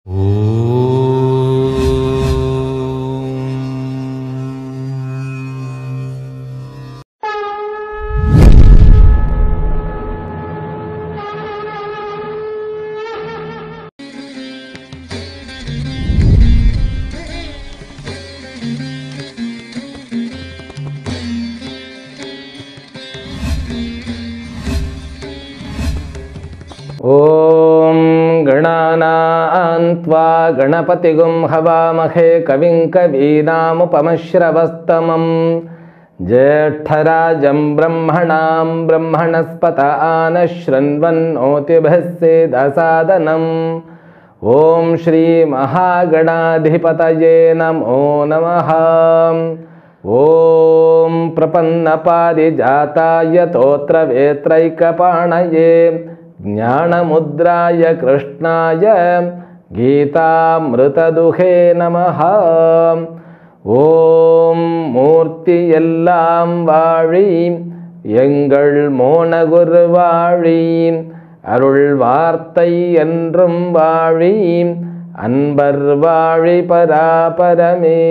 ॐ गणानान्त्वा गणपतिगुं हवामहे कविं कवीनामुपमश्रवस्तमं ज्येष्ठराजं ब्रह्मणां ब्रह्मणस्पत आनशृण्वन्नोतिभिः सेदसादनम् ॐ श्रीमहागणाधिपतये नमो नमः ॐ प्रपन्नपारिजाताय तोत्रवेत्रैकपाणये ज्ञानमुद्राय कृष्णाय गीतामृतदुहे நமஹ ஓம் மூர்த்தி எல்லாம் வாழி எங்கள் மோனகுரு வாழி அருள் வார்த்தை என்றும் வாழி அன்பர் வாழி பராபரமே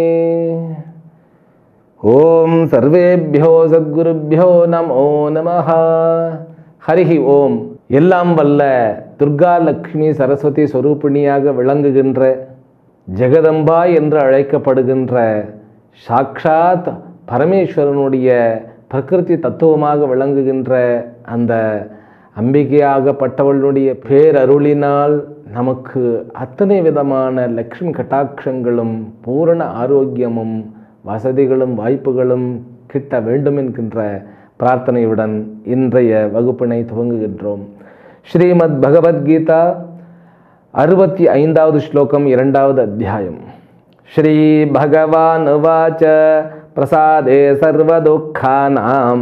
ஓம் சர்வேபியோ சத்குருபியோ நமோ நமஹ ஹரிஹி ஓம் எல்லாம் வல்ல துர்கா லக்ஷ்மி சரஸ்வதி ஸ்வரூபிணியாக விளங்குகின்ற ஜெகதம்பா என்று அழைக்கப்படுகின்ற சாக்ஷாத் பரமேஸ்வரனுடைய பிரகிருதி தத்துவமாக விளங்குகின்ற அந்த அம்பிகையாகப்பட்டவளுடைய பேரருளினால் நமக்கு அத்தனை விதமான லக்ஷ்மி கட்டாட்சங்களும் பூரண ஆரோக்கியமும் வசதிகளும் வாய்ப்புகளும் கிட்ட வேண்டும் என்கின்ற பிரார்த்தனையுடன் இன்றைய வகுப்பினை துவங்குகின்றோம் ஸ்ரீமத் பகவத்கீதா அறுபத்தி ஐந்தாவது ஸ்லோகம் இரண்டாவது அத்தியாயம் ஸ்ரீ பகவான் உவாச்ச பிரசாதே சர்வதுக்கானாம்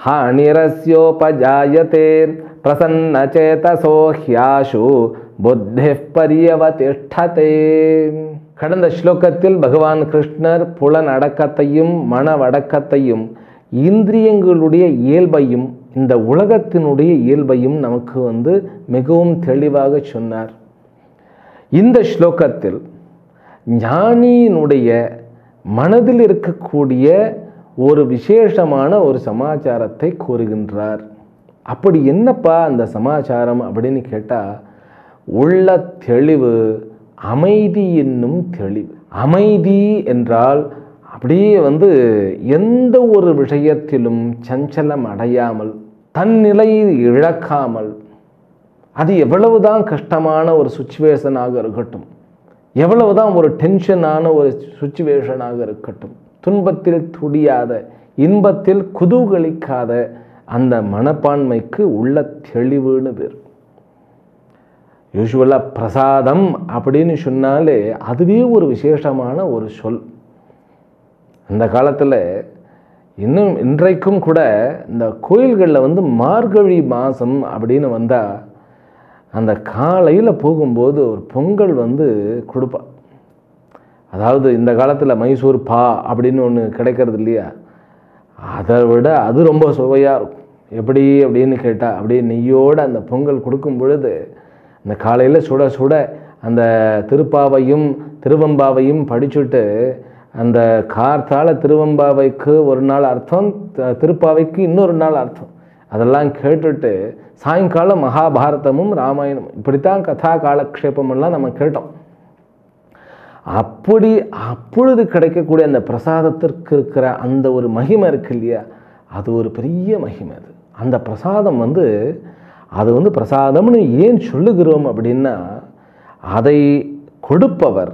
ஹானிரஸ்யோபஜாயதே பிரசன்னச்சேதசோ ஹ்யாஷு புத்தி பரியவதிஷ்டதே கடந்த ஸ்லோகத்தில் பகவான் கிருஷ்ணர் புலன் அடக்கத்தையும் மனவடக்கத்தையும் இந்திரியங்களுடைய இயல்பையும் இந்த உலகத்தினுடைய இயல்பையும் நமக்கு வந்து மிகவும் தெளிவாக சொன்னார் இந்த ஸ்லோகத்தில் ஞானியினுடைய மனதில் இருக்கக்கூடிய ஒரு விசேஷமான ஒரு சமாச்சாரத்தை கூறுகின்றார் அப்படி என்னப்பா அந்த சமாச்சாரம் அப்படின்னு கேட்டால் உள்ள தெளிவு அமைதி என்னும் தெளிவு அமைதி என்றால் அப்படியே வந்து எந்த ஒரு விஷயத்திலும் சஞ்சலம் அடையாமல் தன் நிலையை இழக்காமல் அது எவ்வளவுதான் கஷ்டமான ஒரு சுச்சுவேஷனாக இருக்கட்டும் எவ்வளவுதான் ஒரு டென்ஷனான ஒரு சுச்சுவேஷனாக இருக்கட்டும் துன்பத்தில் துடியாத இன்பத்தில் குதூகலிக்காத அந்த மனப்பான்மைக்கு உள்ள தெளிவுன்னு பேர் யூஸ்வலாக பிரசாதம் அப்படின்னு சொன்னாலே அதுவே ஒரு விசேஷமான ஒரு சொல் அந்த காலத்தில் இன்னும் இன்றைக்கும் கூட இந்த கோயில்களில் வந்து மார்கழி மாதம் அப்படின்னு வந்தால் அந்த காலையில் போகும்போது ஒரு பொங்கல் வந்து கொடுப்பா அதாவது இந்த காலத்தில் மைசூர் பா அப்படின்னு ஒன்று கிடைக்கிறது இல்லையா அதை விட அது ரொம்ப சுவையாக இருக்கும் எப்படி அப்படின்னு கேட்டால் அப்படியே நெய்யோடு அந்த பொங்கல் கொடுக்கும் பொழுது அந்த காலையில் சுட சுட அந்த திருப்பாவையும் திருவம்பாவையும் படிச்சுட்டு அந்த கார்த்தால திருவம்பாவைக்கு ஒரு நாள் அர்த்தம் த- திருப்பாவைக்கு இன்னொரு நாள் அர்த்தம் அதெல்லாம் கேட்டுட்டு சாயங்காலம் மகாபாரதமும் ராமாயணமும் இப்படித்தான் கதா காலக்ஷேபம் எல்லாம் நம்ம கேட்டோம் அப்படி அப்பொழுது கிடைக்கக்கூடிய அந்த பிரசாதத்திற்கு இருக்கிற அந்த ஒரு மகிமை இருக்கு இல்லையா அது ஒரு பெரிய மகிமை அது அந்த பிரசாதம் வந்து அது வந்து பிரசாதம்னு ஏன் சொல்லுகிறோம் அப்படின்னா அதை கொடுப்பவர்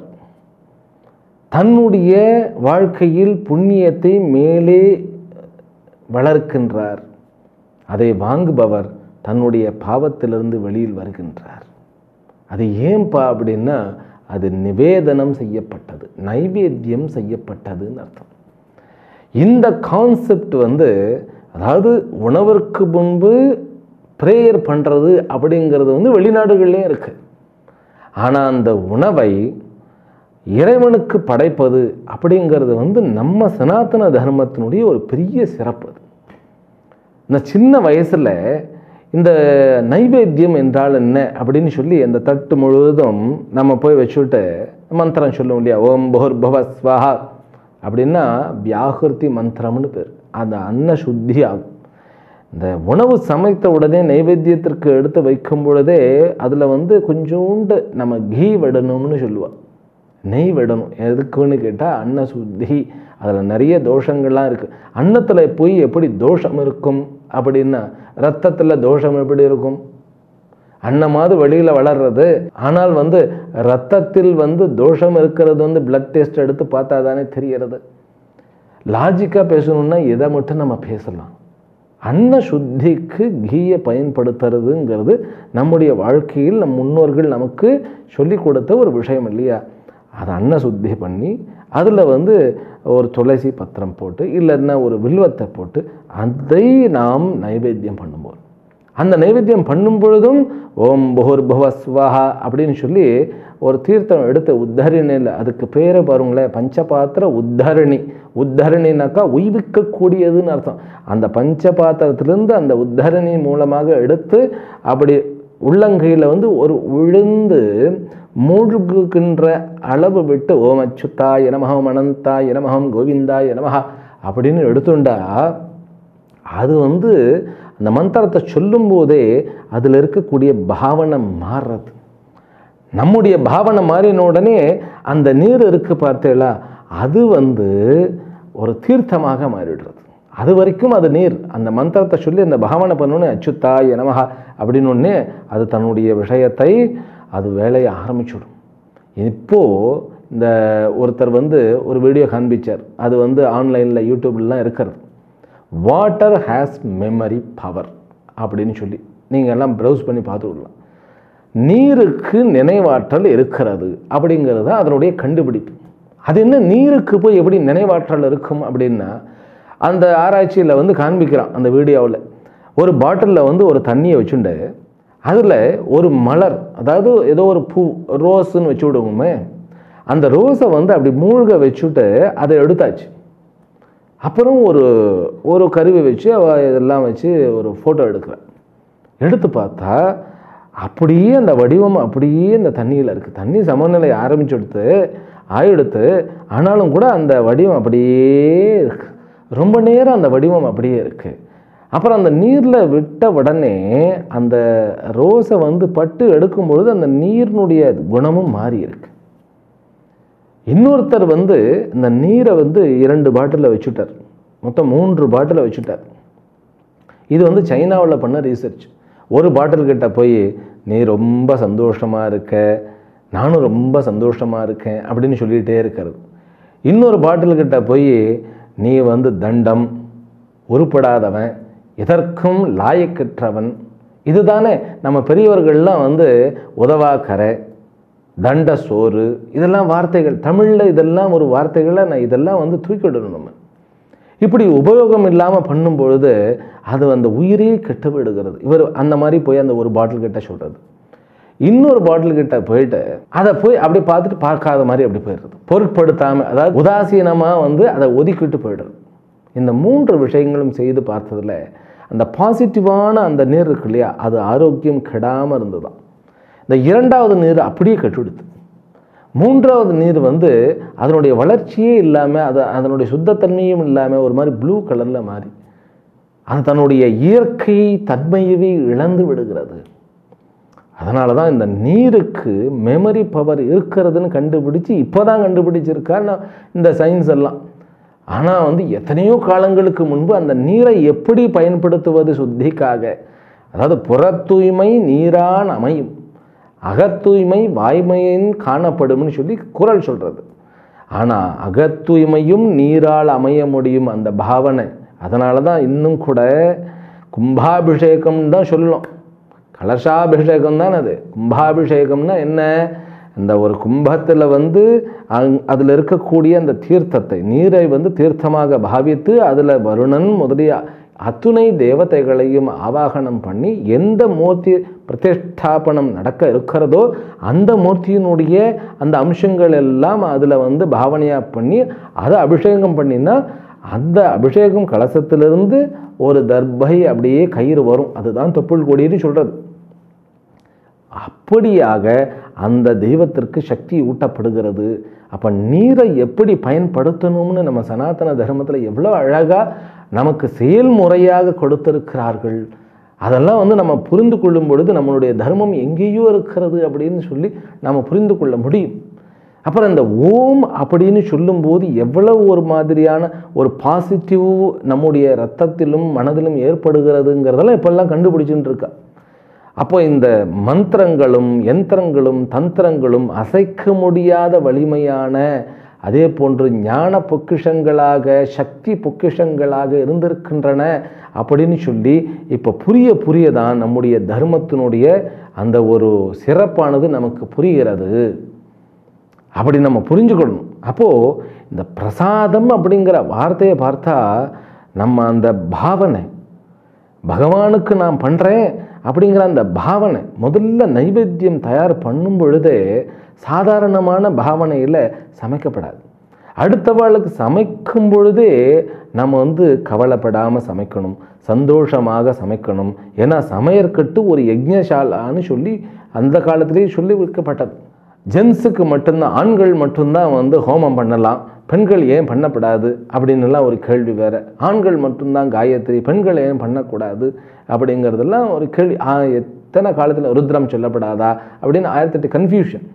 தன்னுடைய வாழ்க்கையில் புண்ணியத்தை மேலே வளர்க்கின்றார் அதை வாங்குபவர் தன்னுடைய பாவத்திலிருந்து வெளியில் வருகின்றார் அது ஏன்பா அப்படின்னா அது நிவேதனம் செய்யப்பட்டது நைவேத்தியம் செய்யப்பட்டதுன்னு அர்த்தம் இந்த கான்செப்ட் வந்து அதாவது உணவிற்கு முன்பு ப்ரேயர் பண்ணுறது அப்படிங்கிறது வந்து வெளிநாடுகள்லேயும் இருக்குது ஆனால் அந்த உணவை இறைவனுக்கு படைப்பது அப்படிங்கிறது வந்து நம்ம சனாதன தர்மத்தினுடைய ஒரு பெரிய சிறப்பு அது இந்த சின்ன வயசில் இந்த நைவேத்தியம் என்றால் என்ன அப்படின்னு சொல்லி அந்த தட்டு முழுவதும் நம்ம போய் வச்சுட்டு மந்திரம் சொல்லுவோம் இல்லையா ஓம் புகர் பவ ஸ்வஹா அப்படின்னா வியாகிருதி மந்திரம்னு பேர் அந்த அன்ன சுத்தி ஆகும் இந்த உணவு சமைத்த உடனே நைவேத்தியத்திற்கு எடுத்து வைக்கும் பொழுதே அதில் வந்து கொஞ்சோண்டு நம்ம கீ விடணும்னு சொல்லுவாள் நெய் விடணும் எதுக்குன்னு கேட்டால் அன்ன சுத்தி அதில் நிறைய தோஷங்கள்லாம் இருக்குது அன்னத்தில் போய் எப்படி தோஷம் இருக்கும் அப்படின்னா ரத்தத்தில் தோஷம் எப்படி இருக்கும் அன்னமாவது வெளியில் வளர்றது ஆனால் வந்து ரத்தத்தில் வந்து தோஷம் இருக்கிறது வந்து பிளட் டெஸ்ட் எடுத்து பார்த்தா தானே தெரியறது லாஜிக்காக பேசணும்னா இதை மட்டும் நம்ம பேசலாம் அன்ன சுத்திக்கு கீயை பயன்படுத்துறதுங்கிறது நம்முடைய வாழ்க்கையில் நம் முன்னோர்கள் நமக்கு சொல்லி கொடுத்த ஒரு விஷயம் இல்லையா அதை அன்ன சுத்தி பண்ணி அதில் வந்து ஒரு துளசி பத்திரம் போட்டு இல்லைன்னா ஒரு வில்வத்தை போட்டு அதை நாம் நைவேத்தியம் பண்ணும்போது அந்த நைவேத்தியம் பண்ணும் பொழுதும் ஓம் புகர் புவஸ்வஹா அப்படின்னு சொல்லி ஒரு தீர்த்தம் எடுத்து உத்தரணியில் அதுக்கு பேரை பாருங்களேன் பஞ்சபாத்திர உத்தரணி உத்தரணினாக்கா உய்விக்கக்கூடியதுன்னு அர்த்தம் அந்த பஞ்சபாத்திரத்திலிருந்து அந்த உத்தரணி மூலமாக எடுத்து அப்படி உள்ளங்கையில் வந்து ஒரு விழுந்து மூழ்குகின்ற அளவு விட்டு ஓம் அச்சுத்தாய நமகம் அனந்தாய நமகம் கோவிந்தாய நமஹா அப்படின்னு எடுத்துண்டா அது வந்து அந்த மந்திரத்தை சொல்லும்போதே அதில் இருக்கக்கூடிய பாவனை மாறுறது நம்முடைய பாவனை மாறின உடனே அந்த நீர் இருக்கு பார்த்தீங்களா அது வந்து ஒரு தீர்த்தமாக மாறிடுறது அது வரைக்கும் அது நீர் அந்த மந்திரத்தை சொல்லி அந்த பாவனை பண்ணணுன்னு அச்சுத்தாய நமஹா அப்படின்னு ஒன்னே அது தன்னுடைய விஷயத்தை அது வேலையை ஆரம்பிச்சுடும் இப்போது இந்த ஒருத்தர் வந்து ஒரு வீடியோ காண்பிச்சார் அது வந்து ஆன்லைனில் யூடியூப்லாம் இருக்கிறது வாட்டர் ஹேஸ் மெமரி பவர் அப்படின்னு சொல்லி நீங்கள் எல்லாம் ப்ரௌஸ் பண்ணி பார்த்து விடலாம் நீருக்கு நினைவாற்றல் இருக்கிறது அப்படிங்கிறது தான் அதனுடைய கண்டுபிடிப்பு அது என்ன நீருக்கு போய் எப்படி நினைவாற்றல் இருக்கும் அப்படின்னா அந்த ஆராய்ச்சியில் வந்து காண்பிக்கிறான் அந்த வீடியோவில் ஒரு பாட்டிலில் வந்து ஒரு தண்ணியை வச்சுண்டு அதில் ஒரு மலர் அதாவது ஏதோ ஒரு பூ ரோஸுன்னு வச்சு விடுவோமே அந்த ரோஸை வந்து அப்படி மூழ்க வச்சுட்டு அதை எடுத்தாச்சு அப்புறம் ஒரு ஒரு கருவி வச்சு அவ இதெல்லாம் வச்சு ஒரு ஃபோட்டோ எடுக்கிறேன் எடுத்து பார்த்தா அப்படியே அந்த வடிவம் அப்படியே அந்த தண்ணியில் இருக்குது தண்ணி சமநிலை ஆரம்பிச்சு எடுத்து ஆயிடுத்து ஆனாலும் கூட அந்த வடிவம் அப்படியே இருக்கு ரொம்ப நேரம் அந்த வடிவம் அப்படியே இருக்குது அப்புறம் அந்த நீரில் விட்ட உடனே அந்த ரோஸை வந்து பட்டு எடுக்கும் பொழுது அந்த நீரினுடைய குணமும் மாறி இருக்கு இன்னொருத்தர் வந்து இந்த நீரை வந்து இரண்டு பாட்டிலில் வச்சுட்டார் மொத்தம் மூன்று பாட்டிலில் வச்சுட்டார் இது வந்து சைனாவில் பண்ண ரீசர்ச் ஒரு பாட்டில் கிட்ட போய் நீ ரொம்ப சந்தோஷமாக இருக்க நானும் ரொம்ப சந்தோஷமாக இருக்கேன் அப்படின்னு சொல்லிகிட்டே இருக்கிறது இன்னொரு பாட்டில் கிட்ட போய் நீ வந்து தண்டம் உருப்படாதவன் எதற்கும் லாயக்கற்றவன் இதுதானே நம்ம பெரியவர்கள்லாம் வந்து உதவாக்கரை தண்ட சோறு இதெல்லாம் வார்த்தைகள் தமிழில் இதெல்லாம் ஒரு வார்த்தைகளை நான் இதெல்லாம் வந்து தூக்கிவிடணும் நம்ம இப்படி உபயோகம் இல்லாமல் பண்ணும் பொழுது அது அந்த உயிரே கெட்டு விடுகிறது இவர் அந்த மாதிரி போய் அந்த ஒரு பாட்டில் கிட்ட சொல்கிறது இன்னொரு பாட்டில் கிட்ட போயிட்டு அதை போய் அப்படி பார்த்துட்டு பார்க்காத மாதிரி அப்படி போயிடுறது பொருட்படுத்தாமல் அதாவது உதாசீனமாக வந்து அதை ஒதுக்கிட்டு போயிடுறது இந்த மூன்று விஷயங்களும் செய்து பார்த்ததில் அந்த பாசிட்டிவான அந்த நீர் இருக்கு இல்லையா அது ஆரோக்கியம் கெடாமல் இருந்ததுதான் இந்த இரண்டாவது நீர் அப்படியே கட்டுடுத்து மூன்றாவது நீர் வந்து அதனுடைய வளர்ச்சியே இல்லாமல் அது அதனுடைய சுத்தத்தன்மையும் இல்லாமல் ஒரு மாதிரி ப்ளூ கலரில் மாறி அது தன்னுடைய இயற்கை தன்மையவே இழந்து விடுகிறது அதனால தான் இந்த நீருக்கு மெமரி பவர் இருக்கிறதுன்னு கண்டுபிடிச்சு இப்போ தான் கண்டுபிடிச்சிருக்கான்னு இந்த சயின்ஸ் எல்லாம் ஆனால் வந்து எத்தனையோ காலங்களுக்கு முன்பு அந்த நீரை எப்படி பயன்படுத்துவது சுத்திக்காக அதாவது புற தூய்மை நீரான் அமையும் அகத்தூய்மை வாய்மையின் காணப்படும்னு சொல்லி குரல் சொல்கிறது ஆனால் அகத்தூய்மையும் நீரால் அமைய முடியும் அந்த பாவனை அதனால தான் இன்னும் கூட கும்பாபிஷேகம் தான் சொல்லணும் கலசாபிஷேகம் தான் அது கும்பாபிஷேகம்னா என்ன இந்த ஒரு கும்பத்தில் வந்து அங் அதில் இருக்கக்கூடிய அந்த தீர்த்தத்தை நீரை வந்து தீர்த்தமாக பாவித்து அதில் வருணன் முதலிய அத்துணை தேவதைகளையும் ஆவாகனம் பண்ணி எந்த மூர்த்தி பிரதிஷ்டாபனம் நடக்க இருக்கிறதோ அந்த மூர்த்தியினுடைய அந்த அம்சங்கள் எல்லாம் அதில் வந்து பாவனையாக பண்ணி அதை அபிஷேகம் பண்ணினா அந்த அபிஷேகம் கலசத்திலிருந்து ஒரு தர்பை அப்படியே கயிறு வரும் அதுதான் தொப்புள் கொடின்னு சொல்கிறது அப்படியாக அந்த தெய்வத்திற்கு சக்தி ஊட்டப்படுகிறது அப்போ நீரை எப்படி பயன்படுத்தணும்னு நம்ம சனாதன தர்மத்தில் எவ்வளோ அழகாக நமக்கு செயல்முறையாக கொடுத்திருக்கிறார்கள் அதெல்லாம் வந்து நம்ம புரிந்து கொள்ளும் பொழுது நம்மளுடைய தர்மம் எங்கேயோ இருக்கிறது அப்படின்னு சொல்லி நம்ம புரிந்து கொள்ள முடியும் அப்புறம் இந்த ஓம் அப்படின்னு சொல்லும்போது எவ்வளவு ஒரு மாதிரியான ஒரு பாசிட்டிவ் நம்முடைய ரத்தத்திலும் மனதிலும் ஏற்படுகிறதுங்கிறதெல்லாம் இப்பெல்லாம் கண்டுபிடிச்சுட்டு இருக்கா அப்போ இந்த மந்திரங்களும் யந்திரங்களும் தந்திரங்களும் அசைக்க முடியாத வலிமையான அதே போன்று ஞான பொக்கிஷங்களாக சக்தி பொக்கிஷங்களாக இருந்திருக்கின்றன அப்படின்னு சொல்லி இப்போ புரிய புரிய தான் நம்முடைய தர்மத்தினுடைய அந்த ஒரு சிறப்பானது நமக்கு புரிகிறது அப்படி நம்ம புரிஞ்சுக்கணும் அப்போது இந்த பிரசாதம் அப்படிங்கிற வார்த்தையை பார்த்தா நம்ம அந்த பாவனை பகவானுக்கு நான் பண்ணுறேன் அப்படிங்கிற அந்த பாவனை முதல்ல நைவேத்தியம் தயார் பண்ணும் பொழுதே சாதாரணமான பாவனையில் சமைக்கப்படாது அடுத்தவாளுக்கு சமைக்கும் பொழுதே நம்ம வந்து கவலைப்படாமல் சமைக்கணும் சந்தோஷமாக சமைக்கணும் ஏன்னா சமையற்கட்டு ஒரு யஜ்ஞசாலான்னு சொல்லி அந்த காலத்திலேயே சொல்லி வைக்கப்பட்டது ஜென்ஸுக்கு மட்டும்தான் ஆண்கள் மட்டும்தான் வந்து ஹோமம் பண்ணலாம் பெண்கள் ஏன் பண்ணப்படாது அப்படின்னுலாம் ஒரு கேள்வி வேறு ஆண்கள் மட்டும்தான் காயத்ரி பெண்கள் ஏன் பண்ணக்கூடாது அப்படிங்கிறதெல்லாம் ஒரு கேள்வி ஆ, எத்தனை காலத்தில் ருத்ரம் சொல்லப்படாதா அப்படின்னு ஆயிரத்தெட்டு கன்ஃபியூஷன்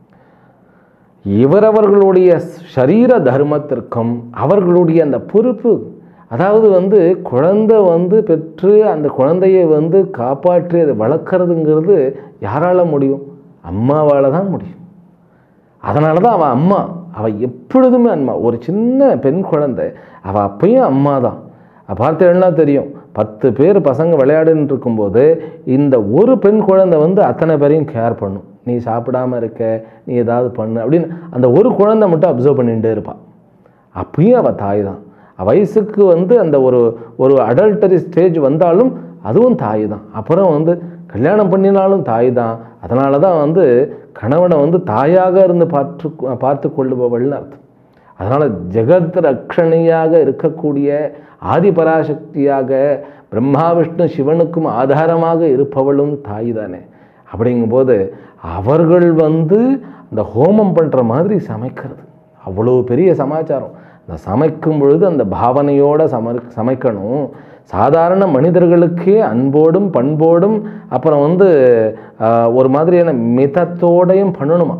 இவரவர்களுடைய சரீர தர்மத்திற்கும் அவர்களுடைய அந்த பொறுப்பு அதாவது வந்து குழந்தை வந்து பெற்று அந்த குழந்தையை வந்து காப்பாற்றி அதை வளர்க்குறதுங்கிறது யாரால முடியும் அம்மாவால் தான் முடியும் அதனால தான் அவள் அம்மா அவள் எப்பொழுதுமே அம்மா ஒரு சின்ன பெண் குழந்தை அவள் அப்பயும் அம்மா தான் பார்த்தேன்னா தெரியும் பத்து பேர் பசங்க விளையாடுன்னு இருக்கும்போது இந்த ஒரு பெண் குழந்தை வந்து அத்தனை பேரையும் கேர் பண்ணும் நீ சாப்பிடாம இருக்க நீ ஏதாவது பண்ணு அப்படின்னு அந்த ஒரு குழந்தை மட்டும் அப்சர்வ் பண்ணிகிட்டே இருப்பாள் அப்பயும் அவள் தாய் தான் வயசுக்கு வந்து அந்த ஒரு ஒரு அடல்டரி ஸ்டேஜ் வந்தாலும் அதுவும் தாய் தான் அப்புறம் வந்து கல்யாணம் பண்ணினாலும் தாய் தான் அதனால தான் வந்து கணவனை வந்து தாயாக இருந்து பார்த்து பார்த்து கொள்ளுபவள்னு அர்த்தம் அதனால் ஜெகத் ரக்ஷணியாக இருக்கக்கூடிய ஆதிபராசக்தியாக பிரம்மா விஷ்ணு சிவனுக்கும் ஆதாரமாக இருப்பவளும் தாய் தானே அப்படிங்கும்போது அவர்கள் வந்து இந்த ஹோமம் பண்ணுற மாதிரி சமைக்கிறது அவ்வளோ பெரிய சமாச்சாரம் அந்த சமைக்கும் பொழுது அந்த பாவனையோடு சம சமைக்கணும் சாதாரண மனிதர்களுக்கே அன்போடும் பண்போடும் அப்புறம் வந்து ஆஹ், ஒரு மாதிரியான மிதத்தோடையும் பண்ணணுமா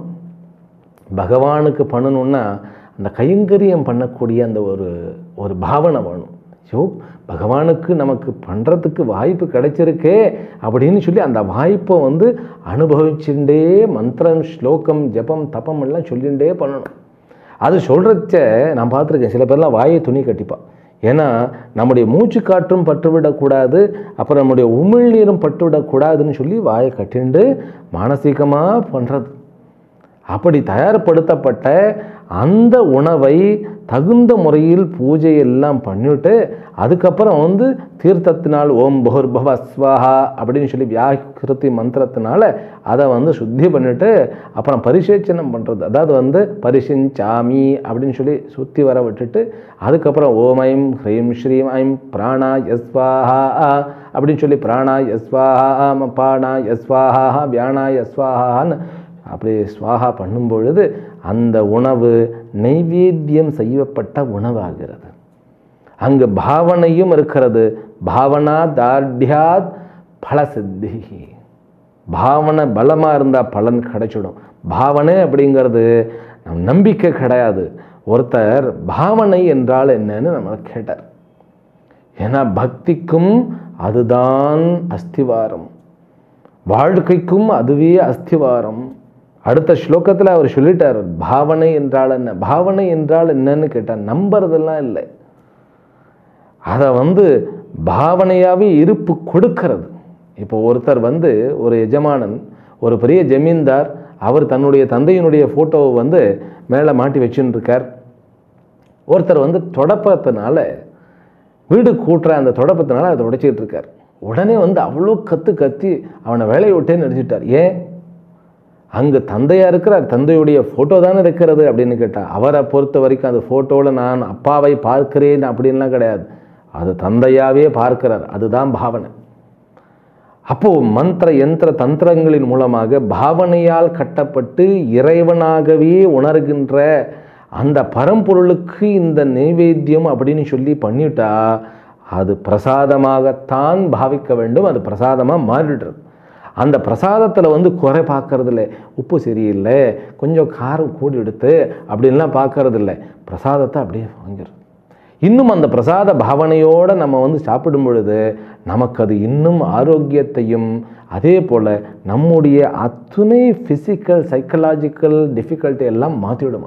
பகவானுக்கு பண்ணணும்னா அந்த கைங்கரியம் பண்ணக்கூடிய அந்த ஒரு ஒரு பாவனை வேணும் ஐயோ பகவானுக்கு நமக்கு பண்ணுறதுக்கு வாய்ப்பு கிடைச்சிருக்கே அப்படின்னு சொல்லி அந்த வாய்ப்பை வந்து அனுபவிச்சுட்டே மந்திரம் ஸ்லோகம் ஜபம் தபம் எல்லாம் சொல்லிகிட்டே பண்ணணும் அது சொல்கிறச்ச நான் பார்த்துருக்கேன் சில பேர்லாம் வாயை துணி கட்டிப்பான் ஏன்னா நம்முடைய மூச்சு காற்றும் பட்டுவிடக்கூடாது அப்புறம் நம்முடைய உமிழ்நீரும் பட்டுவிடக்கூடாதுன்னு சொல்லி வாயை கட்டிண்டு மானசீகமாக பண்ணுறது அப்படி தயார்படுத்தப்பட்ட அந்த உணவை தகுந்த முறையில் பூஜை எல்லாம் பண்ணிவிட்டு அதுக்கப்புறம் வந்து தீர்த்தத்தினால் ஓம் பகுர்பவ ஸ்வாஹா அப்படின்னு சொல்லி வியாக்கிருதி மந்திரத்தினால அதை வந்து சுத்தி பண்ணிட்டு அப்புறம் பரிசேச்சனம் பண்ணுறது அதாவது வந்து பரிசிஞ்சாமி அப்படின்னு சொல்லி சுற்றி வர விட்டுட்டு அதுக்கப்புறம் ஓம் ஐம் ஹ்ரீம் ஸ்ரீம் ஐம் பிராணா யஸ்வாஹா அப்படின்னு சொல்லி பிராணா யஸ்வாஹா பாணா யஸ்வாஹா வியானா யஸ்வாஹான்னு அப்படி ஸ்வாகா பண்ணும் பொழுது அந்த உணவு நைவேத்தியம் செய்யப்பட்ட உணவாகிறது அங்கு பாவனையும் இருக்கிறது பாவனா தார்டியாத் பலசித்தி பாவனை பலமாக இருந்தால் பலன் கிடைச்சிடும் பாவனை அப்படிங்கிறது நம் நம்பிக்கை கிடையாது ஒருத்தர் பாவனை என்றால் என்னன்னு நம்மளை கேட்டார் ஏன்னா பக்திக்கும் அதுதான் அஸ்திவாரம் வாழ்க்கைக்கும் அதுவே அஸ்திவாரம் அடுத்த ஸ்லோகத்தில் அவர் சொல்லிட்டார் பாவனை என்றால் என்ன பாவனை என்றால் என்னன்னு கேட்டார் நம்புறதெல்லாம் இல்லை அதை வந்து பாவனையாகவே இருப்பு கொடுக்கிறது இப்போ ஒருத்தர் வந்து ஒரு எஜமானன் ஒரு பெரிய ஜமீன்தார் அவர் தன்னுடைய தந்தையினுடைய ஃபோட்டோவை வந்து மேலே மாட்டி வச்சுன்னு இருக்கார் ஒருத்தர் வந்து தொடப்பத்தினால வீடு கூட்டுற அந்த தொடப்பத்தினால அதை உடைச்சிட்டு இருக்கார் உடனே வந்து அவ்வளோ கத்து கத்தி அவனை வேலையை விட்டே நிறுத்திட்டார் ஏன் அங்கு தந்தையா இருக்கிறார் தந்தையுடைய ஃபோட்டோ தானே இருக்கிறது அப்படின்னு கேட்டா அவரை பொறுத்த வரைக்கும் அந்த ஃபோட்டோவில் நான் அப்பாவை பார்க்கிறேன் அப்படின்லாம் கிடையாது அது தந்தையாவே பார்க்கிறார் அதுதான் பாவனை அப்போ மந்திர யந்திர தந்திரங்களின் மூலமாக பாவனையால் கட்டப்பட்டு இறைவனாகவே உணர்கின்ற அந்த பரம்பொருளுக்கு இந்த நைவேத்தியம் அப்படின்னு சொல்லி பண்ணிட்டா அது பிரசாதமாகத்தான் பாவிக்க வேண்டும் அது பிரசாதமாக மாறிடுறது அந்த பிரசாதத்தில் வந்து குறை பார்க்கறதில்ல உப்பு சரியில்லை கொஞ்சம் காரம் கூடி எடுத்து அப்படின்லாம் பார்க்கறதில்ல பிரசாதத்தை அப்படியே வாங்கிடுறது இன்னும் அந்த பிரசாத பாவனையோடு நம்ம வந்து சாப்பிடும் பொழுது நமக்கு அது இன்னும் ஆரோக்கியத்தையும் அதே போல் நம்முடைய அத்துணை ஃபிசிக்கல் சைக்கலாஜிக்கல் டிஃபிகல்ட்டி எல்லாம் மாற்றிவிடுமா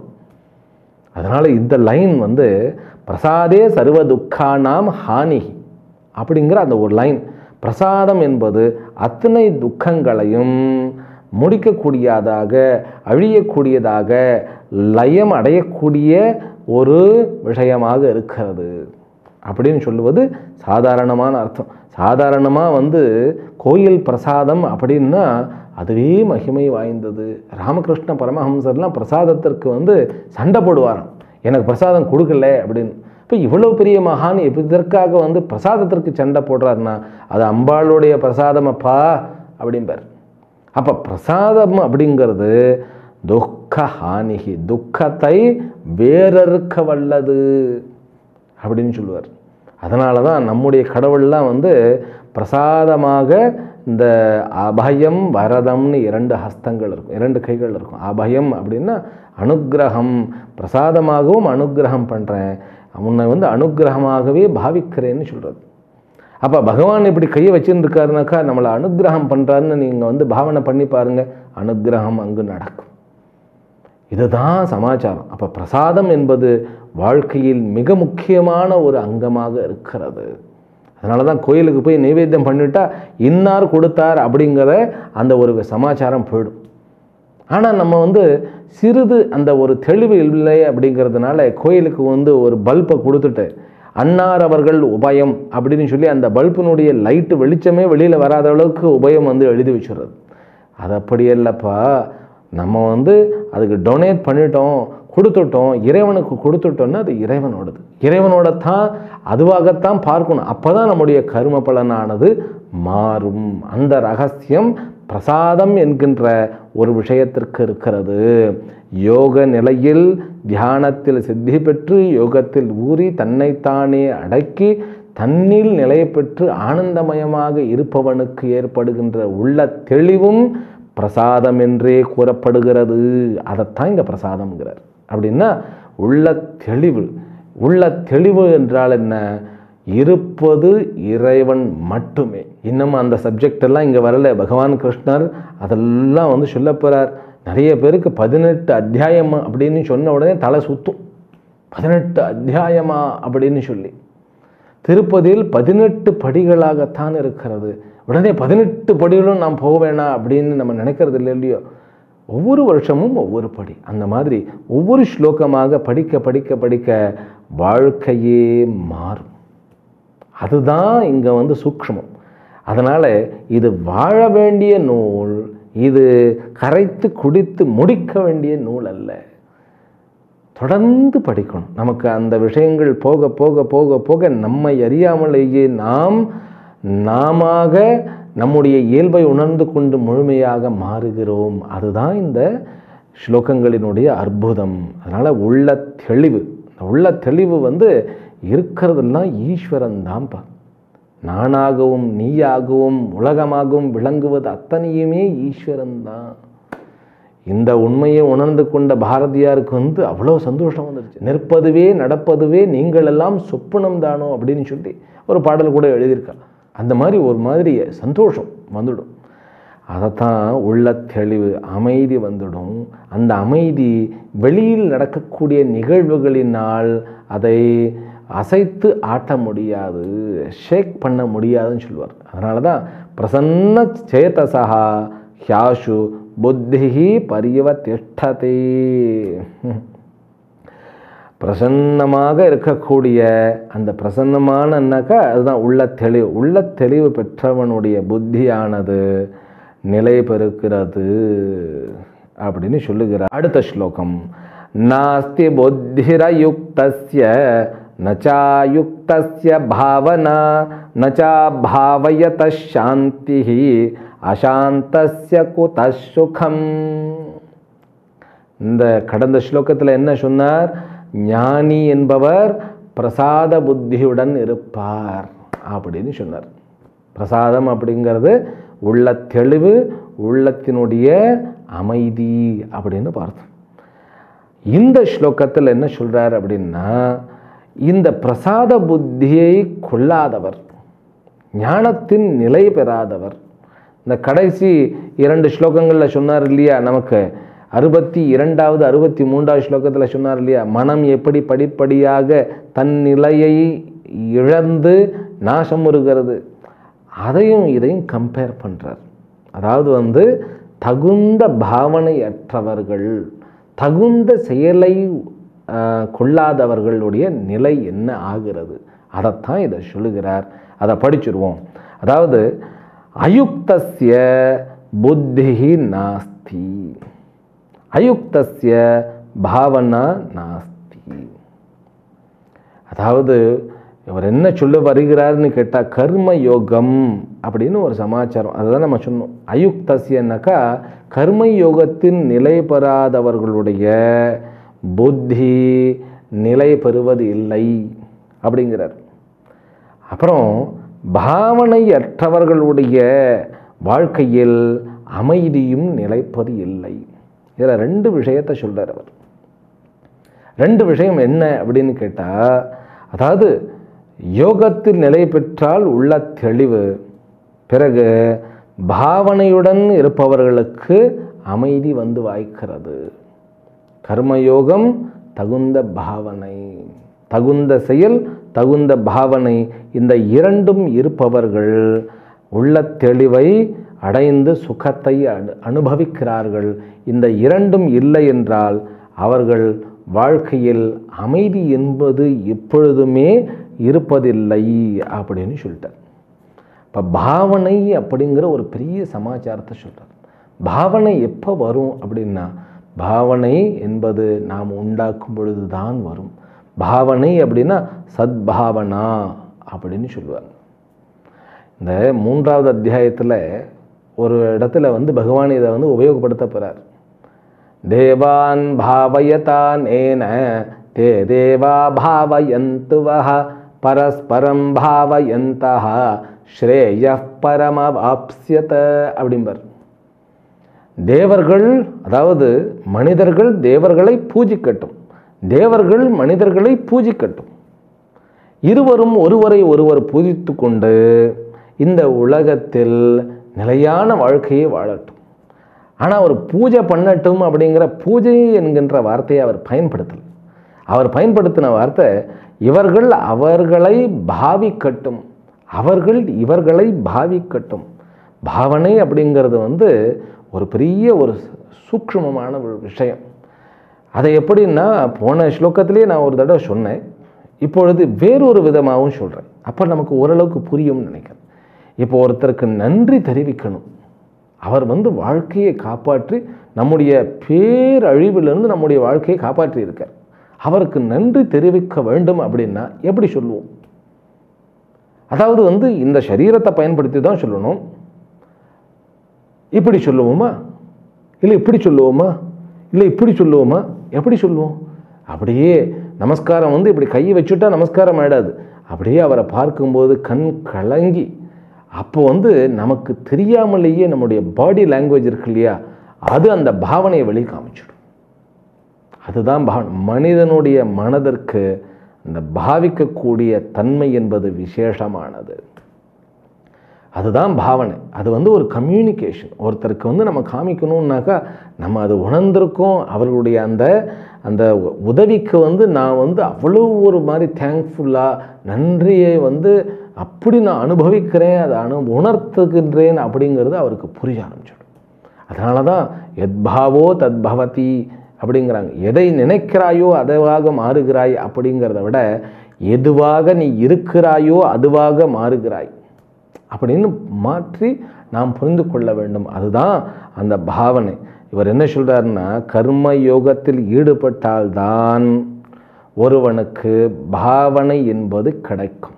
அதனால் இந்த லைன் வந்து பிரசாதே சர்வ துக்கானாம் ஹானி அப்படிங்கிற அந்த ஒரு லைன் பிரசாதம் என்பது அத்தனை துக்கங்களையும் முடிக்கக்கூடியதாக அழியக்கூடியதாக லயம் அடையக்கூடிய ஒரு விஷயமாக இருக்கிறது அப்படின்னு சொல்லுவது சாதாரணமான அர்த்தம் சாதாரணமாக வந்து கோயில் பிரசாதம் அப்படின்னா அதுவே மகிமை வாய்ந்தது ராமகிருஷ்ண பரமஹம்சர்லாம் பிரசாதத்திற்கு வந்து சண்டை போடுவாராம் எனக்கு பிரசாதம் கொடுக்கல அப்படின்னு இப்போ இவ்வளோ பெரிய மகான் இதற்காக வந்து பிரசாதத்திற்கு சண்டை போடுறாருன்னா அது அம்பாளுடைய பிரசாதம் அப்பா அப்படிம்பார் அப்போ பிரசாதம் அப்படிங்கிறது துக்க ஹானிகி துக்கத்தை வேறறுக்க வல்லது அப்படின்னு சொல்லுவார் அதனால தான் நம்முடைய கடவுள்லாம் வந்து பிரசாதமாக இந்த அபயம் வரதம்னு இரண்டு ஹஸ்தங்கள் இருக்கும் இரண்டு கைகள் இருக்கும் அபயம் அப்படின்னா அனுக்கிரகம் பிரசாதமாகவும் அனுக்கிரகம் பண்ணுறேன் உன்னை வந்து அனுக்கிரகமாகவே பாவிக்கிறேன்னு சொல்கிறது அப்போ பகவான் இப்படி கையை வச்சுன்னு இருக்காருனாக்கா நம்மளை அனுக்கிரகம் பண்ணுறாருன்னு நீங்கள் வந்து பாவனை பண்ணி பாருங்கள் அனுக்கிரகம் அங்கு நடக்கும் இதுதான் சமாச்சாரம் அப்போ பிரசாதம் என்பது வாழ்க்கையில் மிக முக்கியமான ஒரு அங்கமாக இருக்கிறது அதனால தான் கோயிலுக்கு போய் நைவேத்தியம் பண்ணிட்டா இன்னார் கொடுத்தார் அப்படிங்கிற அந்த ஒரு சமாச்சாரம் போயிடும் ஆனால் நம்ம வந்து சிறிது அந்த ஒரு தெளிவு இல்லை அப்படிங்கிறதுனால கோயிலுக்கு வந்து ஒரு பல்பை கொடுத்துட்டு அன்னார் அவர்கள் உபயம் அப்படின்னு சொல்லி அந்த பல்பினுடைய லைட்டு வெளிச்சமே வெளியில் வராத அளவுக்கு உபயம் வந்து எழுதி வச்சுடுறது அது அப்படி இல்லைப்பா நம்ம வந்து அதுக்கு டொனேட் பண்ணிட்டோம் கொடுத்துட்டோம் இறைவனுக்கு கொடுத்துட்டோம்னா அது இறைவனோடது இறைவனோட தான் அதுவாகத்தான் பார்க்கணும் அப்போ தான் நம்முடைய கரும பலனானது மாறும் அந்த ரகசியம் பிரசாதம் என்கின்ற ஒரு விஷயத்திற்கு இருக்கிறது யோக நிலையில் தியானத்தில் சித்தி பெற்று யோகத்தில் ஊறி தன்னைத்தானே அடக்கி தன்னில் நிலை பெற்று ஆனந்தமயமாக இருப்பவனுக்கு ஏற்படுகின்ற உள்ள தெளிவும் பிரசாதம் என்றே கூறப்படுகிறது அதைத்தான் இங்கே பிரசாதம்ங்கிறார் அப்படின்னா உள்ள தெளிவு உள்ள தெளிவு என்றால் என்ன இருப்பது இறைவன் மட்டுமே இன்னும் அந்த சப்ஜெக்ட் எல்லாம் இங்கே வரல பகவான் கிருஷ்ணர் அதெல்லாம் வந்து சொல்ல போகிறார் நிறைய பேருக்கு பதினெட்டு அத்தியாயம் அப்படின்னு சொன்ன உடனே தலை சுத்தும் பதினெட்டு அத்தியாயமா அப்படின்னு சொல்லி திருப்பதியில் பதினெட்டு படிகளாகத்தான் இருக்கிறது உடனே பதினெட்டு படிகளும் நாம் போக வேணாம் அப்படின்னு நம்ம நினைக்கிறது இல்லை இல்லையோ ஒவ்வொரு வருஷமும் ஒவ்வொரு படி அந்த மாதிரி ஒவ்வொரு ஸ்லோகமாக படிக்க படிக்க படிக்க வாழ்க்கையே மாறும் அதுதான் இங்கே வந்து சூக்ஷ்மம் அதனால் இது வாழ வேண்டிய நூல் இது கரைத்து குடித்து முடிக்க வேண்டிய நூல் அல்ல தொடர்ந்து படிக்கணும் நமக்கு அந்த விஷயங்கள் போக போக போக போக நம்மை அறியாமலேயே நாம் நாமாக நம்முடைய இயல்பை உணர்ந்து கொண்டு முழுமையாக மாறுகிறோம் அதுதான் இந்த ஸ்லோகங்களினுடைய அற்புதம் அதனால் உள்ள தெளிவு உள்ள தெளிவு வந்து இருக்கிறதெல்லாம் ஈஸ்வரன் தான்ப்பா நானாகவும் நீயாகவும் உலகமாகவும் விளங்குவது அத்தனையுமே ஈஸ்வரன் தான் இந்த உண்மையை உணர்ந்து கொண்ட பாரதியாருக்கு வந்து அவ்வளோ சந்தோஷம் வந்துருச்சு நிற்பதுவே நடப்பதுவே நீங்கள் எல்லாம் சொப்பனம் தானோ அப்படின்னு சொல்லி ஒரு பாடல் கூட எழுதியிருக்கா அந்த மாதிரி ஒரு மாதிரி சந்தோஷம் வந்துடும் அதைத்தான் உள்ள தெளிவு அமைதி வந்துடும் அந்த அமைதி வெளியில் நடக்கக்கூடிய நிகழ்வுகளினால் அதை அசைத்து ஆட்ட முடியாது ஷேக் பண்ண முடியாதுன்னு சொல்லுவார் அதனால தான் பிரசன்ன சேதசா ஹியாஷு புத்தி பரியவதிஷ்டதே பிரசன்னமாக இருக்கக்கூடிய அந்த பிரசன்னமானன்னாக்கா அதுதான் உள்ள தெளிவு உள்ள தெளிவு பெற்றவனுடைய புத்தியானது நிலை பெறுகிறது அப்படின்னு சொல்லுகிறார் அடுத்த ஸ்லோகம் நாஸ்தி புத்திரயுக்தஸ்ய நச்சாயுக்தஸ்ய பாவனா நச்சா பாவயத சாந்தி அசாந்தஸ்ய குத சுகம் இந்த கடந்த ஸ்லோகத்தில் என்ன சொன்னார் ஞானி என்பவர் பிரசாத புத்தியுடன் இருப்பார் அப்படின்னு சொன்னார் பிரசாதம் அப்படிங்கிறது உள்ள தெளிவு உள்ளத்தினுடைய அமைதி அப்படின்னு பார்த்தோம் இந்த ஸ்லோகத்தில் என்ன சொல்றார் அப்படின்னா இந்த பிரசாத புத்தியை கொள்ளாதவர் ஞானத்தின் நிலை பெறாதவர் இந்த கடைசி இரண்டு ஸ்லோகங்களில் சொன்னார் இல்லையா நமக்கு அறுபத்தி இரண்டாவது அறுபத்தி மூன்றாவது ஸ்லோகத்தில் சொன்னார் இல்லையா மனம் எப்படி படிப்படியாக தன் நிலையை இழந்து நாசம் வருகிறது அதையும் இதையும் கம்பேர் பண்ணுறார் அதாவது வந்து தகுந்த பாவனையற்றவர்கள் தகுந்த செயலை ஆஹ், கொள்ளாதவர்களுடைய நிலை என்ன ஆகிறது அதைத்தான் இதை சொல்லுகிறார் அதை படிச்சிருவோம் அதாவது அயுக்தஸ்ய புத்தி நாஸ்தி அயுக்தஸ்ய பாவனா நாஸ்தி அதாவது இவர் என்ன சொல்ல வருகிறார்னு கேட்டால் கர்ம யோகம் அப்படின்னு ஒரு சமாச்சாரம் அதுதான் நம்ம சொன்னோம் அயுக்தசியன்னாக்கா கர்ம யோகத்தின் நிலை பெறாதவர்களுடைய புத்தி நிலை பெறுவது இல்லை அப்படிங்கிறார் அப்புறம் பாவனையற்றவர்களுடைய வாழ்க்கையில் அமைதியும் நிலைப்பது இல்லை இதில் ரெண்டு விஷயத்தை சொல்றார் அவர் ரெண்டு விஷயம் என்ன அப்படின்னு கேட்டால் அதாவது யோகத்தில் நிலை பெற்றால் உள்ள தெளிவு பிறகு பாவனையுடன் இருப்பவர்களுக்கு அமைதி வந்து வாய்க்கிறது கர்மயோகம் தகுந்த பாவனை தகுந்த செயல் தகுந்த பாவனை இந்த இரண்டும் இருப்பவர்கள் உள்ள தெளிவை அடைந்து சுகத்தை அனு- அனுபவிக்கிறார்கள் இந்த இரண்டும் இல்லை என்றால் அவர்கள் வாழ்க்கையில் அமைதி என்பது எப்பொழுதுமே இருப்பதில்லை அப்படின்னு சொல்லிட்டார் இப்போ பாவனை அப்படிங்கிற ஒரு பெரிய சமாச்சாரத்தை சொல்கிறார் பாவனை எப்போ வரும் அப்படின்னா பாவனை என்பது நாம் உண்டாக்கும் பொழுது தான் வரும் பாவனை அப்படின்னா சத்பாவனா அப்படின்னு சொல்லுவாங்க இந்த மூன்றாவது அத்தியாயத்தில் ஒரு இடத்துல வந்து பகவான் இதை வந்து உபயோகப்படுத்த போகிறார் தேவான் பாவயதான் ஏன தே தேவா பாவயந்து வஹ பரஸ்பரம் பாவயந்தஹ ஸ்ரேய பரமவாப்ஸ்யத அப்படிம்பார் தேவர்கள் அதாவது மனிதர்கள் தேவர்களை பூஜிக்கட்டும் தேவர்கள் மனிதர்களை பூஜிக்கட்டும் இருவரும் ஒருவரை ஒருவர் பூஜித்து கொண்டு இந்த உலகத்தில் நிலையான வாழ்க்கையை வாழட்டும் ஆனால் அவர் பூஜை பண்ணட்டும் அப்படிங்கிற பூஜை என்கின்ற வார்த்தையை அவர் பயன்படுத்தல அவர் பயன்படுத்தின வார்த்தை இவர்கள் அவர்களை பாவிக்கட்டும் அவர்கள் இவர்களை பாவிக்கட்டும் பாவனை அப்படிங்கிறது வந்து ஒரு பெரிய ஒரு சூக்ஷ்மமான ஒரு விஷயம் அதை எப்படின்னா போன ஸ்லோகத்திலேயே நான் ஒரு தடவை சொன்னேன் இப்பொழுது வேறொரு விதமாகவும் சொல்கிறேன் அப்போ நமக்கு ஓரளவுக்கு புரியும்னு நினைக்கிறேன் இப்போ ஒருத்தருக்கு நன்றி தெரிவிக்கணும் அவர் வந்து வாழ்க்கையை காப்பாற்றி நம்முடைய பேரழிவிலிருந்து நம்முடைய வாழ்க்கையை காப்பாற்றி இருக்கார் அவருக்கு நன்றி தெரிவிக்க வேண்டும் அப்படின்னா எப்படி சொல்லுவோம் அதாவது வந்து இந்த சரீரத்தை பயன்படுத்தி தான் சொல்லணும் இப்படி சொல்லுவோமா இல்லை இப்படி சொல்லுவோமா இல்லை இப்படி சொல்லுவோமா எப்படி சொல்லுவோம் அப்படியே நமஸ்காரம் வந்து இப்படி கையை வச்சுட்டா நமஸ்காரம் ஆயிடாது அப்படியே அவரை பார்க்கும்போது கண் கலங்கி அப்போ வந்து நமக்கு தெரியாமலேயே நம்முடைய பாடி லாங்குவேஜ் இருக்கு இல்லையா அது அந்த பாவனையை வெளி காமிச்சிடும் அதுதான் பாவனை மனிதனுடைய மனதிற்கு அந்த பாவிக்கக்கூடிய தன்மை என்பது விசேஷமானது அதுதான் பாவனை அது வந்து ஒரு கம்யூனிகேஷன் ஒருத்தருக்கு வந்து நம்ம காமிக்கணும்னாக்கா நம்ம அது உணர்ந்திருக்கோம் அவர்களுடைய அந்த அந்த உ- உதவிக்கு வந்து நான் வந்து அவ்வளோ ஒரு மாதிரி தேங்க்ஃபுல்லாக நன்றியை வந்து அப்படி நான் அனுபவிக்கிறேன் அதை அனு உணர்த்துகின்றேன் அப்படிங்கிறது அவருக்கு புரிய ஆரம்பிச்சிடும் அதனால தான் எத்பாவோ தத்பவதி அப்படிங்கிறாங்க எதை நினைக்கிறாயோ அதுவாக மாறுகிறாய் அப்படிங்கிறத விட எதுவாக நீ இருக்கிறாயோ அதுவாக மாறுகிறாய் அப்படின்னு மாற்றி நாம் புரிந்து கொள்ள வேண்டும் அதுதான் அந்த பாவனை இவர் என்ன சொல்றாருன்னா கர்ம யோகத்தில் ஈடுபட்டால்தான் ஒருவனுக்கு பாவனை என்பது கிடைக்கும்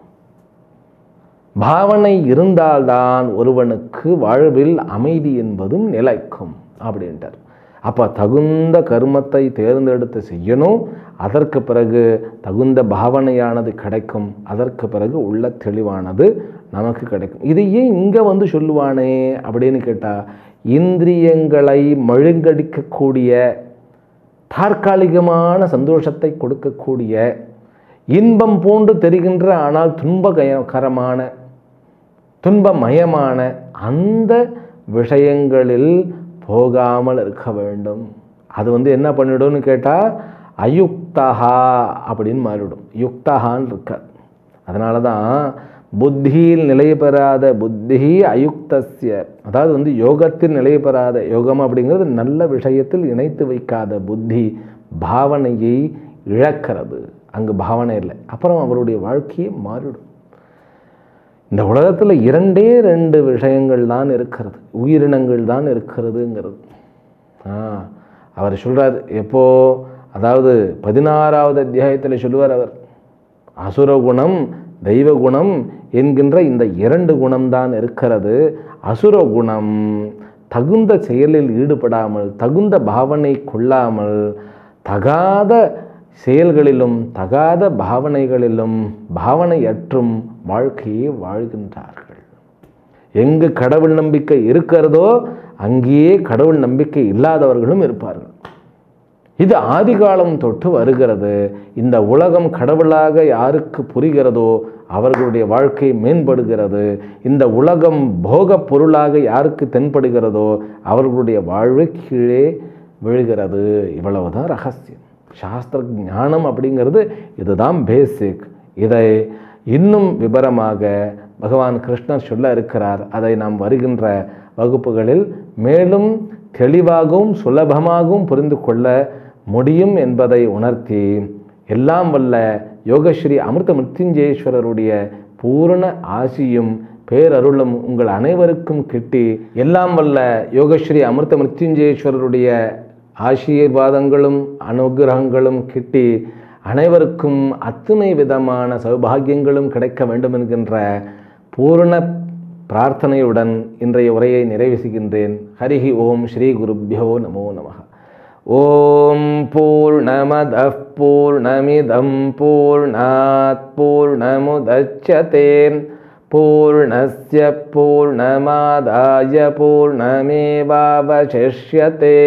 பாவனை இருந்தால்தான் ஒருவனுக்கு வாழ்வில் அமைதி என்பதும் நிலைக்கும் அப்படின்ட்டார் அப்போ தகுந்த கர்மத்தை தேர்ந்தெடுத்து செய்யணும் அதற்கு பிறகு தகுந்த பாவனையானது கிடைக்கும் அதற்கு பிறகு உள்ள தெளிவானது நமக்கு கிடைக்கும் இது ஏன் இங்கே வந்து சொல்லுவானே அப்படின்னு கேட்டால் இந்திரியங்களை மழுங்கடிக்கக்கூடிய தற்காலிகமான சந்தோஷத்தை கொடுக்கக்கூடிய இன்பம் போன்று தெரிகின்ற ஆனால் துன்பகரமான துன்பமயமான அந்த விஷயங்களில் போகாமல் இருக்க வேண்டும் அது வந்து என்ன பண்ணிடும்னு கேட்டால் அயுக்தகா அப்படின்னு மாறிவிடும் யுக்தகான்னு இருக்காது அதனால தான் புத்தியில் நிலை பெறாத புத்தி அயுக்தஸ்ய அதாவது வந்து யோகத்தில் நிலை பெறாத யோகம் அப்படிங்கிறது நல்ல விஷயத்தில் இணைத்து வைக்காத புத்தி பாவனையை இழக்கிறது அங்கு பாவனை இல்லை அப்புறம் அவருடைய வாழ்க்கையே மாறிடும் இந்த உலகத்தில் இரண்டே ரெண்டு விஷயங்கள் தான் இருக்கிறது உயிரினங்கள் தான் இருக்கிறதுங்கிறது ஆ அவர் சொல்கிறார் எப்போ அதாவது பதினாறாவது அத்தியாயத்தில் சொல்லுவார் அவர் அசுர குணம் தெய்வ குணம் என்கின்ற இந்த இரண்டு குணம்தான் இருக்கிறது அசுர குணம் தகுந்த செயலில் ஈடுபடாமல் தகுந்த பாவனை கொள்ளாமல் தகாத செயல்களிலும் தகாத பாவனைகளிலும் பாவனையற்றும் வாழ்க்கையை வாழ்கின்றார்கள் எங்கு கடவுள் நம்பிக்கை இருக்கிறதோ அங்கேயே கடவுள் நம்பிக்கை இல்லாதவர்களும் இருப்பார்கள் இது ஆதிகாலம் தொட்டு வருகிறது இந்த உலகம் கடவுளாக யாருக்கு புரிகிறதோ அவர்களுடைய வாழ்க்கை மேம்படுகிறது இந்த உலகம் போக பொருளாக யாருக்கு தென்படுகிறதோ அவர்களுடைய வாழ்வு கீழே விழுகிறது இவ்வளவுதான் ரகசியம் சாஸ்திர ஞானம் அப்படிங்கிறது இதுதான் பேசிக் இதை இன்னும் விபரமாக பகவான் கிருஷ்ணர் சொல்ல இருக்கிறார் அதை நாம் வருகின்ற வகுப்புகளில் மேலும் தெளிவாகவும் சுலபமாகவும் புரிந்து கொள்ள முடியும் என்பதை உணர்த்தி எல்லாம் வல்ல யோகஸ்ரீ அமிர்த மிருத்யுஞ்சேஸ்வரருடைய பூரண ஆசியும் பேரருளும் உங்கள் அனைவருக்கும் கிட்டி எல்லாம் வல்ல யோகஸ்ரீ அமிர்த மிருத்யுஞ்சேஸ்வரருடைய ஆசீர்வாதங்களும் அனுகிரகங்களும் கிட்டி அனைவருக்கும் அத்தனை விதமான சௌபாகியங்களும் கிடைக்க வேண்டும் என்கின்ற பூரண பிரார்த்தனையுடன் இன்றைய உரையை நிறைவு செய்கின்றேன் ஹரிஹி ஓம் ஸ்ரீ குருப்பியோ நமோ நமः ஓம் பூர்ணமத பூர்ணமிதம் பூர்ணாத் பூர்ணமுதச்சதே பூர்ணஸ்ய பூர்ணமாதாய பூர்ணமேவாவசிஷ்யதே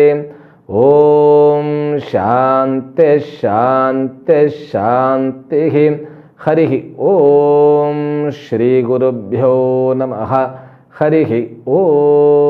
ஓம் சாந்தி சாந்தி சாந்தி हरिः ॐ श्रीगुरुभ्यो नमः हरिः ॐ